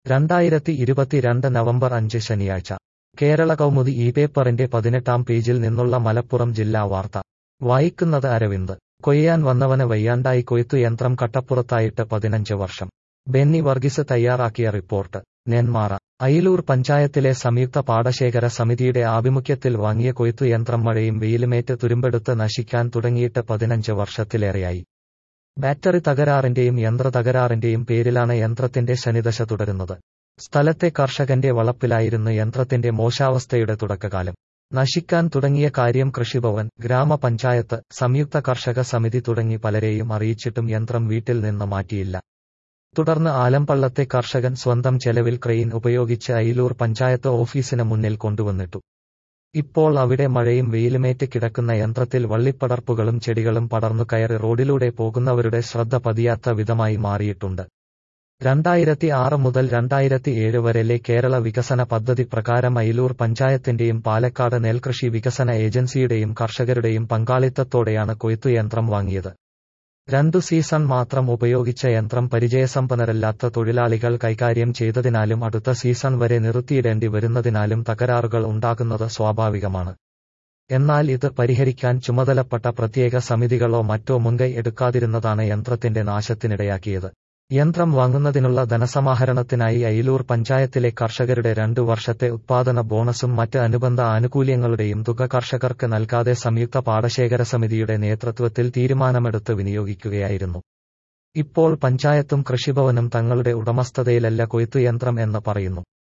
രണ്ടായിരത്തി ഇരുപത്തിരണ്ട് നവംബർ അഞ്ച് ശനിയാഴ്ച കേരള കൗമുദി ഈ പേപ്പറിന്റെ പതിനെട്ടാം പേജിൽ നിന്നുള്ള മലപ്പുറം ജില്ലാ വാർത്ത വായിക്കുന്നത് അരവിന്ദ് കൊയ്യാൻ വന്നവന് വയ്യാണ്ടായി കൊയ്ത്തു യന്ത്രം കട്ടപ്പുറത്തായിട്ട് പതിനഞ്ച് വർഷം ബെന്നി വർഗീസ് തയ്യാറാക്കിയ റിപ്പോർട്ട് നെന്മാറ അയിലൂർ പഞ്ചായത്തിലെ സംയുക്ത പാടശേഖര സമിതിയുടെ ആഭിമുഖ്യത്തിൽ വാങ്ങിയ കൊയ്ത്തു യന്ത്രം മഴയും വെയിലുമേറ്റ് തുരുമ്പെടുത്ത് നശിക്കാൻ തുടങ്ങിയിട്ട് പതിനഞ്ച് വർഷത്തിലേറെയായി ബാറ്ററി തകരാറിന്റെയും യന്ത്ര തകരാറിന്റെയും പേരിലാണ് യന്ത്രത്തിന്റെ ശനിദശ തുടരുന്നത് സ്ഥലത്തെ കർഷകന്റെ വളപ്പിലായിരുന്നു യന്ത്രത്തിന്റെ മോശാവസ്ഥയുടെ തുടക്കകാലം നശിക്കാൻ തുടങ്ങിയ കാര്യം കൃഷിഭവൻ ഗ്രാമപഞ്ചായത്ത് സംയുക്ത കർഷക സമിതി തുടങ്ങി പലരെയും അറിയിച്ചിട്ടും യന്ത്രം വീട്ടിൽ നിന്ന് മാറ്റിയില്ല തുടർന്ന് ആലമ്പള്ളത്തെ കർഷകൻ സ്വന്തം ചെലവിൽ ക്രെയിൻ ഉപയോഗിച്ച് അയിലൂർ പഞ്ചായത്ത് ഓഫീസിന് മുന്നിൽ കൊണ്ടുവന്നിട്ടു ഇപ്പോൾ അവിടെ മഴയും വെയിലുമേറ്റ് കിടക്കുന്ന യന്ത്രത്തിൽ വള്ളിപ്പടർപ്പുകളും ചെടികളും പടർന്നു കയറി റോഡിലൂടെ പോകുന്നവരുടെ ശ്രദ്ധ പതിയാത്ത വിധമായി മാറിയിട്ടുണ്ട് രണ്ടായിരത്തി ആറ് മുതൽ രണ്ടായിരത്തി ഏഴ് വരെലെ കേരള വികസന പദ്ധതി പ്രകാരം അയിലൂർ പഞ്ചായത്തിന്റെയും പാലക്കാട് നെൽകൃഷി വികസന ഏജൻസിയുടെയും കർഷകരുടെയും പങ്കാളിത്തത്തോടെയാണ് കൊയ്ത്തു യന്ത്രം വാങ്ങിയത് രണ്ടു സീസൺ മാത്രം ഉപയോഗിച്ച യന്ത്രം പരിചയസമ്പന്നരല്ലാത്ത തൊഴിലാളികൾ കൈകാര്യം ചെയ്തതിനാലും അടുത്ത സീസൺ വരെ നിർത്തിയിടേണ്ടി വരുന്നതിനാലും തകരാറുകൾ ഉണ്ടാകുന്നത് സ്വാഭാവികമാണ് എന്നാൽ ഇത് പരിഹരിക്കാൻ ചുമതലപ്പെട്ട പ്രത്യേക സമിതികളോ മറ്റോ മുൻകൈ എടുക്കാതിരുന്നതാണ് യന്ത്രത്തിന്റെ നാശത്തിനിടയാക്കിയത് യന്ത്രം വാങ്ങുന്നതിനുള്ള ധനസമാഹരണത്തിനായി അയിലൂർ പഞ്ചായത്തിലെ കർഷകരുടെ രണ്ടു വർഷത്തെ ഉത്പാദന ബോണസും മറ്റ് അനുബന്ധ ആനുകൂല്യങ്ങളുടെയും തുക കർഷകർക്ക് നൽകാതെ സംയുക്ത പാടശേഖര സമിതിയുടെ നേതൃത്വത്തിൽ തീരുമാനമെടുത്ത് വിനിയോഗിക്കുകയായിരുന്നു ഇപ്പോൾ പഞ്ചായത്തും കൃഷിഭവനും തങ്ങളുടെ ഉടമസ്ഥതയിലല്ല കൊയ്ത്തുയന്ത്രം എന്ന് പറയുന്നു